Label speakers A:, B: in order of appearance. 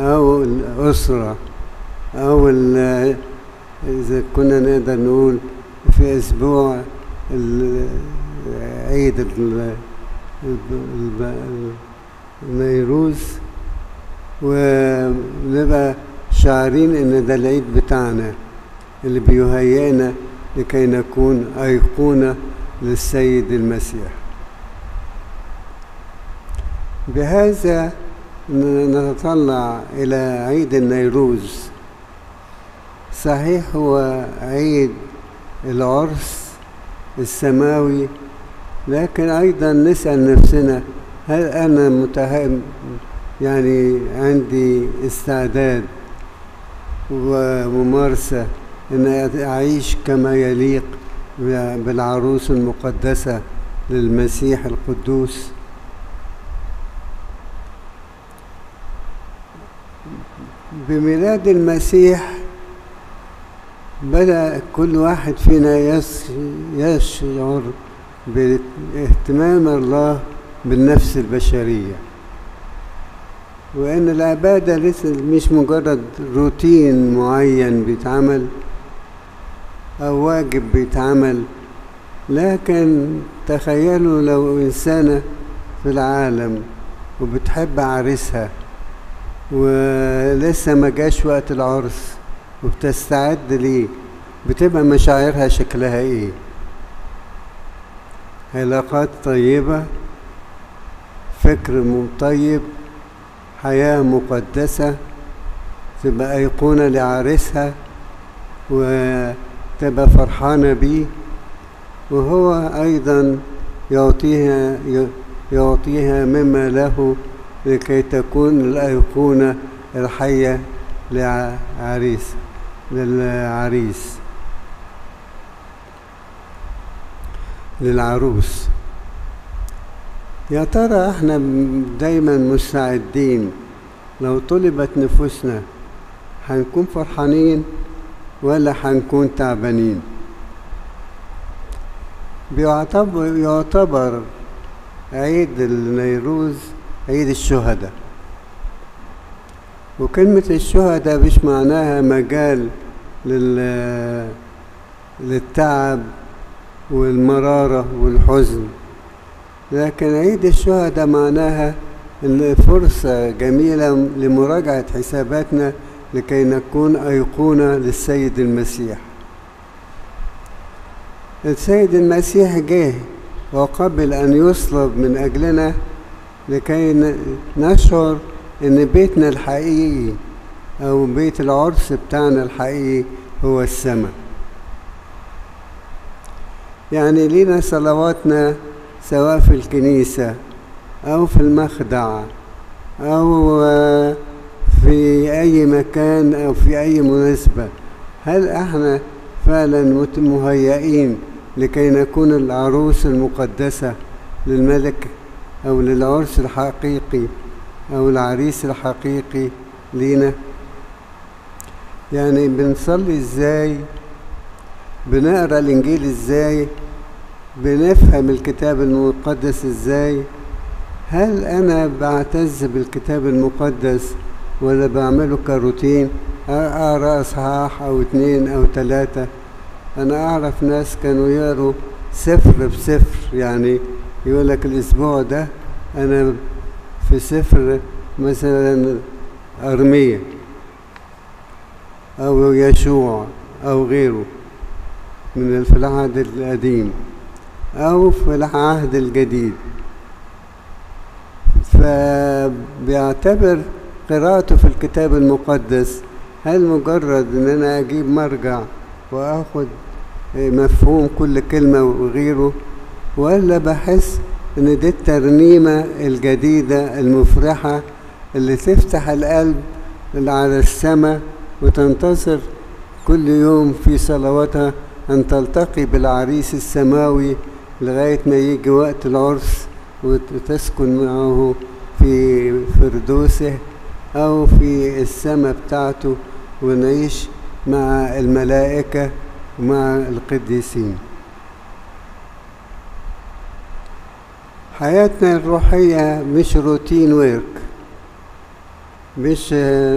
A: أو الأسرة أو ال- إذا كنا نقدر نقول في أسبوع ال- عيد ال- الب- الب- النيروز ونبقى شعارين إن ده العيد بتاعنا اللي بيهيئنا لكي نكون أيقونة للسيد المسيح بهذا نتطلع إلى عيد النيروز صحيح هو عيد العرس السماوي لكن أيضا نسأل نفسنا هل أنا متهم يعني عندي استعداد وممارسة أن أعيش كما يليق بالعروس المقدسة للمسيح القدوس بميلاد المسيح بدأ كل واحد فينا يس- يشعر باهتمام الله بالنفس البشرية وإن العبادة لسه مش مجرد روتين معين بيتعمل أو واجب بيتعمل لكن تخيلوا لو إنسانة في العالم وبتحب عريسها ولسه ما جاش وقت العرس وبتستعد ليه بتبقى مشاعرها شكلها ايه علاقات طيبة فكر م- طيب حياة مقدسة تبقى أيقونة لعريسها وتبقى فرحانة بيه وهو أيضا يعطيها يعطيها مما له لكي تكون الأيقونة الحية لعريس للعريس للعروس يا ترى احنا دايما مستعدين لو طلبت نفوسنا هنكون فرحانين ولا هنكون تعبانين بيعتبر يعتبر عيد النيروز عيد الشهداء وكلمة الشهداء مش معناها مجال لل للتعب والمرارة والحزن لكن عيد الشهداء معناها إن فرصة جميلة لمراجعة حساباتنا لكي نكون أيقونة للسيد المسيح السيد المسيح جه وقبل أن يصلب من أجلنا لكي نشعر إن بيتنا الحقيقي أو بيت العرس بتاعنا الحقيقي هو السماء يعني لينا صلواتنا سواء في الكنيسة أو في المخدع أو في أي مكان أو في أي مناسبة هل احنا فعلا مهيئين لكي نكون العروس المقدسة للملك أو للعرس الحقيقي أو العريس الحقيقي لينا يعني بنصلي ازاي بنقرا الانجيل ازاي بنفهم الكتاب المقدس ازاي هل انا بعتز بالكتاب المقدس ولا بعمله كروتين اقرا اصحاح او اتنين او تلاتة انا اعرف ناس كانوا يقروا سفر بسفر يعني يقول لك الاسبوع ده انا في سفر مثلا ارميه او يشوع او غيره من في العهد القديم او في العهد الجديد فبيعتبر قراءته في الكتاب المقدس هل مجرد ان انا اجيب مرجع واخد مفهوم كل كلمة وغيره ولا بحس ان دي الترنيمة الجديدة المفرحة اللي تفتح القلب على السماء وتنتصر كل يوم في صلواتها أن تلتقي بالعريس السماوي لغاية ما يجي وقت العرس وتسكن معه في فردوسه أو في السماء بتاعته ونعيش مع الملائكة ومع القديسين حياتنا الروحية مش روتين ويرك مش